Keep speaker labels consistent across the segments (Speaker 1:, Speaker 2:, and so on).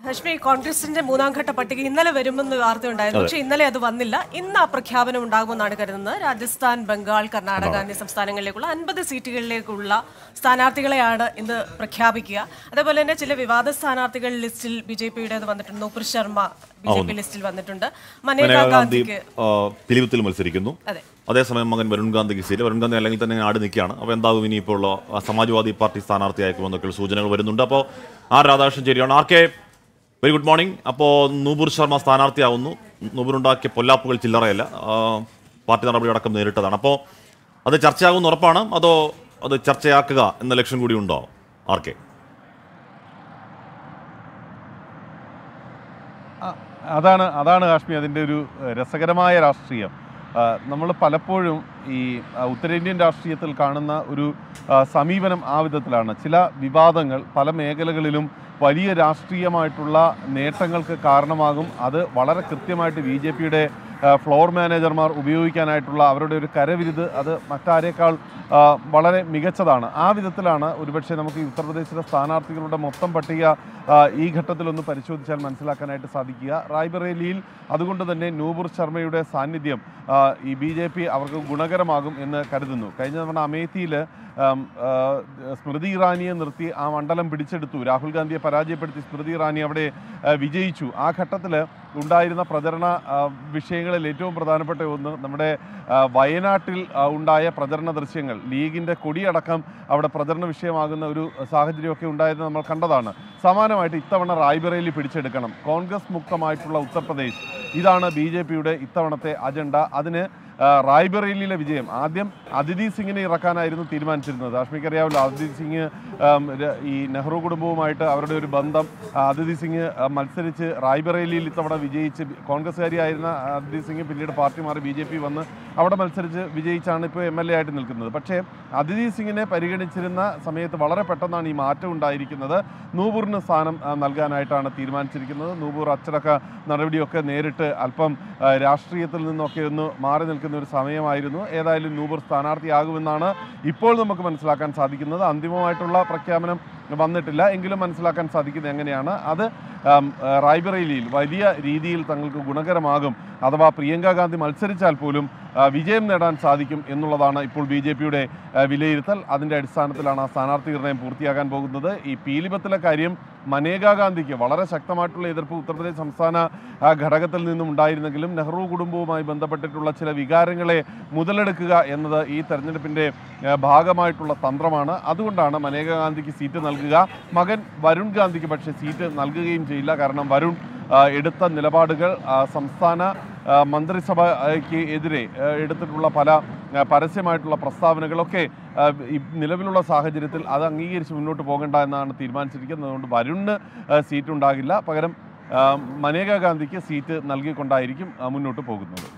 Speaker 1: ലക്ഷ്മി കോൺഗ്രസിന്റെ മൂന്നാം ഘട്ട പട്ടിക ഇന്നലെ വരുമെന്ന് വാർത്തയുണ്ടായിരുന്നു പക്ഷേ ഇന്നലെ അത് വന്നില്ല ഇന്ന് ആ പ്രഖ്യാപനം ഉണ്ടാകുമെന്നാണ് കരുതുന്നത് രാജസ്ഥാൻ ബംഗാൾ കർണാടക എന്നീ സംസ്ഥാനങ്ങളിലേക്കുള്ള അൻപത് സീറ്റുകളിലേക്കുള്ള സ്ഥാനാർത്ഥികളെയാണ് ഇന്ന് പ്രഖ്യാപിക്കുക അതേപോലെ തന്നെ ചില വിവാദ സ്ഥാനാർത്ഥികൾ ലിസ്റ്റിൽ ബി ജെ പിയുടേത് വന്നിട്ടുണ്ട് Nupur Sharma B J P ലിസ്റ്റിൽ വന്നിട്ടുണ്ട് മനേക
Speaker 2: മേനകാ ഗാന്ധി
Speaker 1: ഗാന്ധിക്ക്
Speaker 2: പിലിവിത്തിൽ മത്സരിക്കുന്നു
Speaker 1: അതെ
Speaker 2: അതേസമയം മകൻ വരുൺ ഗാന്ധിക്ക് സീറ്റ് വരുൺ ഗാന്ധി അല്ലെങ്കിൽ തന്നെ ആട് നിൽക്കുകയാണ് അപ്പോൾ എന്താകും ഇനിയിപ്പോൾ ഉള്ള ആ സമാജ്വാദി പാർട്ടി സ്ഥാനാർത്ഥിയായിരിക്കുമെന്നൊക്കെയുള്ള സൂചനകൾ വരുന്നുണ്ട് അപ്പോൾ ആർ രാധാകൃഷ്ണൻ ചേരിയാണ് R K very good morning അപ്പോൾ നൂപുർ ശർമ്മ സ്ഥാനാർത്ഥിയാവുന്നു നൂപുറുണ്ടാക്കിയ പൊല്ലാപ്പുകൾ ചില്ലറയല്ല ആ, പാർട്ടി നടപടി അടക്കം നേരിട്ടതാണ് അപ്പോൾ അത് ചർച്ചയാകുമെന്ന് ഉറപ്പാണ് അതോ അത് ചർച്ചയാക്കുക എന്ന ലക്ഷ്യം കൂടി ഉണ്ടോ ആർ കെ
Speaker 3: ആ, അതാണ് അതാണ് കാശ്മീർ അതിൻ്റെ ഒരു ഏഹ്, രസകരമായ രാഷ്ട്രീയം നമ്മൾ പലപ്പോഴും ഈ ആ, ഉത്തരേന്ത്യൻ രാഷ്ട്രീയത്തിൽ കാണുന്ന ഒരു ആ, സമീപനം ആ വിധത്തിലാണ് ചില വിവാദങ്ങൾ പല മേഖലകളിലും വലിയ രാഷ്ട്രീയമായിട്ടുള്ള നേട്ടങ്ങൾക്ക് കാരണമാകും അത് വളരെ കൃത്യമായിട്ട് ബി ജെ പിയുടെ ഫ്ലോർ മാനേജർമാർ ഉപയോഗിക്കാനായിട്ടുള്ള അവരുടെ ഒരു കരവിരുത് അത് മറ്റാരേക്കാൾ ആ, വളരെ മികച്ചതാണ് ആ വിധത്തിലാണ് ഒരുപക്ഷെ നമുക്ക് ഈ ഉത്തർപ്രദേശിലെ സ്ഥാനാർത്ഥികളുടെ മൊത്തം പട്ടിക ആ, ഈ ഘട്ടത്തിലൊന്ന് പരിശോധിച്ചാൽ മനസ്സിലാക്കാനായിട്ട് സാധിക്കുക റായ്ബറേലിയിൽ അതുകൊണ്ട് തന്നെ നൂപുർ ശർമ്മയുടെ സാന്നിധ്യം ആ, ഈ ബി ജെ പി അവർക്ക് ഗുണകരമാകും എന്ന് കരുതുന്നു കഴിഞ്ഞ തവണ അമേത്തിയിൽ ആം, ആ, സ്മൃതി ഇറാനിയെ നിർത്തി ആ മണ്ഡലം പിടിച്ചെടുത്തു രാഹുൽ ഗാന്ധിയെ പരാജയപ്പെടുത്തി സ്മൃതി ഇറാനി അവിടെ ആ, വിജയിച്ചു ആ ഘട്ടത്തിൽ ഉണ്ടായിരുന്ന പ്രചരണ ആ, വിഷയങ്ങളിൽ ഏറ്റവും പ്രധാനപ്പെട്ട ഒന്ന് നമ്മുടെ ആ, വയനാട്ടിൽ ആ, ഉണ്ടായ പ്രചരണ ദൃശ്യങ്ങൾ ലീഗിൻ്റെ കൊടിയടക്കം അവിടെ പ്രചരണ വിഷയമാകുന്ന ഒരു സാഹചര്യമൊക്കെ ഉണ്ടായത് നമ്മൾ കണ്ടതാണ് സമാനമായിട്ട് ഇത്തവണ റായ്ബറേലി പിടിച്ചെടുക്കണം കോൺഗ്രസ് മുക്തമായിട്ടുള്ള ഉത്തർപ്രദേശ് ഇതാണ് ബി ജെ പിയുടെ ഇത്തവണത്തെ അജണ്ട അതിന് ആ, റായ്ബറേലിയിലെ വിജയം ആദ്യം അതിഥി സിംഗിനെ ഇറക്കാനായിരുന്നു തീരുമാനിച്ചിരുന്നത് കാശ്മീർക്ക് അറിയാമല്ലോ അതിഥി സിംഗ് ആം, ര- ഈ നെഹ്റു കുടുംബവുമായിട്ട് അവരുടെ ഒരു ബന്ധം ആ, അതിഥി സിംഗ് ആ, മത്സരിച്ച് റായ്ബറേലിയിൽ ഇത്തവണ വിജയിച്ച് ബി- കോൺഗ്രസ്സുകാരിയായിരുന്ന അതിഥി സിംഗ് പിന്നീട് പാർട്ടി മാറി ബി ജെ പി വന്ന് അവിടെ മത്സരിച്ച് വിജയിച്ചാണ് ഇപ്പോൾ എം എൽ എ ആയിട്ട് നിൽക്കുന്നത് പക്ഷേ അതിഥി സിംഗിനെ പരിഗണിച്ചിരുന്ന സമയത്ത് വളരെ പെട്ടെന്നാണ് ഈ മാറ്റം ഉണ്ടായിരിക്കുന്നത് നൂപൂറിന് സ്ഥാനം ആ, നൽകാനായിട്ടാണ് തീരുമാനിച്ചിരിക്കുന്നത് നൂപൂർ അച്ചടക്ക നടപടിയൊക്കെ നേരിട്ട് അല്പം ആ, രാഷ്ട്രീയത്തിൽ നിന്നൊക്കെ ഒന്ന് മാറി നിൽക്കുന്ന ഒരു സമയമായിരുന്നു ഏതായാലും നൂപൂർ സ്ഥാനാർത്ഥിയാകുമെന്നാണ് ഇപ്പോൾ നമുക്ക് മനസ്സിലാക്കാൻ സാധിക്കുന്നത് അന്തിമമായിട്ടുള്ള പ്രഖ്യാപനം വന്നിട്ടില്ല എങ്കിലും മനസ്സിലാക്കാൻ സാധിക്കുന്നത് എങ്ങനെയാണ് അത് ആം, ആ, റായ്ബറേലിയിൽ വലിയ രീതിയിൽ തങ്ങൾക്ക് ഗുണകരമാകും അഥവാ പ്രിയങ്ക ഗാന്ധി മത്സരിച്ചാൽ പോലും ആ, വിജയം നേടാൻ സാധിക്കും എന്നുള്ളതാണ് ഇപ്പോൾ ബി ജെ പിയുടെ വിലയിരുത്തൽ അതിൻ്റെ അടിസ്ഥാനത്തിലാണ് ആ സ്ഥാനാർത്ഥി നിർണയം പൂർത്തിയാകാൻ പോകുന്നത് ഈ പീലിപത്തിലെ കാര്യം മനേകാ ഗാന്ധിക്ക് വളരെ ശക്തമായിട്ടുള്ള എതിർപ്പ് ഉത്തർപ്രദേശ് സംസ്ഥാന ആ, ഘടകത്തിൽ നിന്നും ഉണ്ടായിരുന്നെങ്കിലും നെഹ്റു കുടുംബവുമായി ബന്ധപ്പെട്ടിട്ടുള്ള ചില വികാരങ്ങളെ മുതലെടുക്കുക എന്നത് ഈ തെരഞ്ഞെടുപ്പിൻ്റെ ആ, ഭാഗമായിട്ടുള്ള തന്ത്രമാണ് അതുകൊണ്ടാണ് മനേകാ ഗാന്ധിക്ക് സീറ്റ് നൽകുക മകൻ വരുൺ ഗാന്ധിക്ക് പക്ഷേ സീറ്റ് നൽകുകയും ചെയ്യില്ല കാരണം വരുൺ ആ, എടുത്ത നിലപാടുകൾ ആ, സംസ്ഥാന ആ, മന്ത്രിസഭയ്ക്ക് എതിരെ ആ, എടുത്തിട്ടുള്ള പല ആ, പരസ്യമായിട്ടുള്ള പ്രസ്താവനകളൊക്കെ ആ, ഈ നിലവിലുള്ള സാഹചര്യത്തിൽ അത് അംഗീകരിച്ച് മുന്നോട്ട് പോകേണ്ട എന്നാണ് തീരുമാനിച്ചിരിക്കുന്നത് അതുകൊണ്ട് വരുണിന് ആ, സീറ്റ് ഉണ്ടാകില്ല പകരം ആ, മനേകാ ഗാന്ധിക്ക് സീറ്റ് നൽകിക്കൊണ്ടായിരിക്കും ആ, മുന്നോട്ട് പോകുന്നത്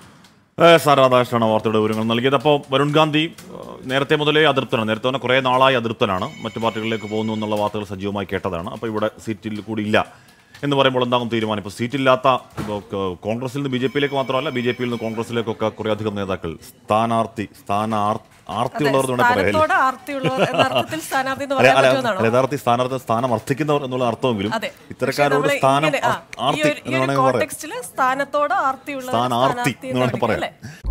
Speaker 2: സാർ രാധാകൃഷ്ണനാണ് വാർത്തയുടെ വിവരങ്ങൾ നൽകിയത് അപ്പോൾ വരുൺ ഗാന്ധി ഏഹ്, നേരത്തെ മുതലേ അതിർത്തനാണ് നേരത്തെ തന്നെ കുറേ നാളായി അതിർത്തനാണ് മറ്റു പാർട്ടികളിലേക്ക് പോകുന്നു എന്നുള്ള വാർത്തകൾ സജീവമായി കേട്ടതാണ് അപ്പോൾ ഇവിടെ സീറ്റിൽ കൂടി ഇല്ല എന്ന് പറയുമ്പോൾ എന്താകും തീരുമാനം ഇപ്പോൾ സീറ്റില്ലാത്ത ഇപ്പോൾ ക- കോൺഗ്രസിൽ നിന്ന് ബി ജെ പിയിലേക്ക് മാത്രമല്ല ബി ജെ പിയിൽ നിന്ന് കോൺഗ്രസിലേക്കൊക്കെ കുറേയധികം നേതാക്കൾ സ്ഥാനാർത്ഥി സ്ഥാനാർ ആർത്തിയുള്ളവർ എന്ന് വേണമെങ്കിൽ പറയാം അല്ലേ?
Speaker 1: സ്ഥാനത്തോട് ആർത്തിയുള്ളവർ എന്ന അർത്ഥത്തിൽ സ്ഥാനാർത്ഥി എന്ന്
Speaker 2: അല്ല,
Speaker 1: പറയാൻ
Speaker 2: അല്ല,
Speaker 1: പറ്റുമെന്നാണോ
Speaker 2: യഥാർത്ഥ സ്ഥാനാർത്ഥി സ്ഥാനം അർത്ഥിക്കുന്നവർ എന്നുള്ള അർത്ഥമെങ്കിലും
Speaker 1: അതെ
Speaker 2: ഇത്തരക്കാരോട്
Speaker 1: പക്ഷേ
Speaker 2: സ്ഥാനം
Speaker 1: നമ്മള് ഇങ്ങനെ, ആ,
Speaker 2: ആർത്തി
Speaker 1: ഈ ഒരു- ഈ
Speaker 2: എന്ന്
Speaker 1: ഒരു
Speaker 2: വേണമെങ്കിൽ പറയാം
Speaker 1: കോണ്ടെക്സ്റ്റില് സ്ഥാനത്തോട് ആർത്തിയുള്ള
Speaker 2: സ്ഥാനാർത്ഥി എന്ന് വേണമെങ്കിൽ പറയാം
Speaker 1: അല്ലേ